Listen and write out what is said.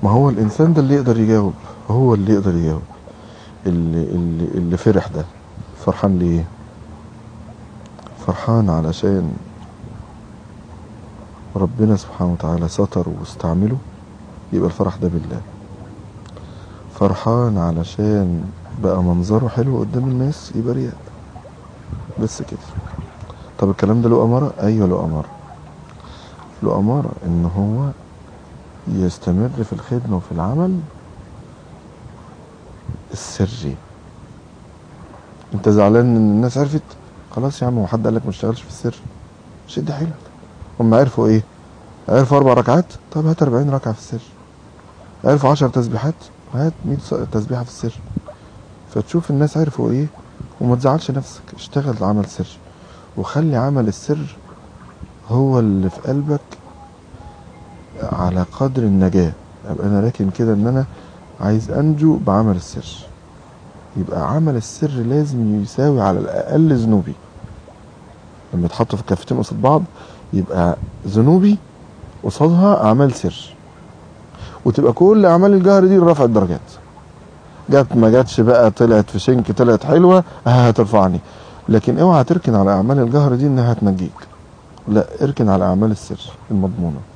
ما هو الانسان ده اللي يقدر يجاوب هو اللي يقدر يجاوب اللي اللي, اللي فرح ده فرحان ليه فرحان علشان ربنا سبحانه وتعالى ستر واستعمله يبقى الفرح ده بالله فرحان علشان بقى منظره حلو قدام الناس يبقى رياء بس كده طب الكلام ده له أمارة؟ أيوة له أمارة له أمارة إن هو يستمر في الخدمة وفي العمل السري انت زعلان ان الناس عرفت خلاص يا عم هو حد قال لك ما تشتغلش في السر شد حيلك هم عرفوا ايه عرفوا اربع ركعات طب هات 40 ركعه في السر عرفوا 10 تسبيحات هات 100 تسبيحه في السر فتشوف الناس عرفوا ايه وما تزعلش نفسك اشتغل عمل سر وخلي عمل السر هو اللي في قلبك على قدر النجاة ابقى انا راكن كده ان انا عايز انجو بعمل السر يبقى عمل السر لازم يساوي على الاقل ذنوبي لما يتحطوا في كفتين قصاد بعض يبقى ذنوبي قصادها اعمال سر وتبقى كل اعمال الجهر دي رفع الدرجات جت ما جاتش بقى طلعت في شنك طلعت حلوه اه هترفعني لكن اوعى تركن على اعمال الجهر دي انها هتنجيك لا اركن على اعمال السر المضمونه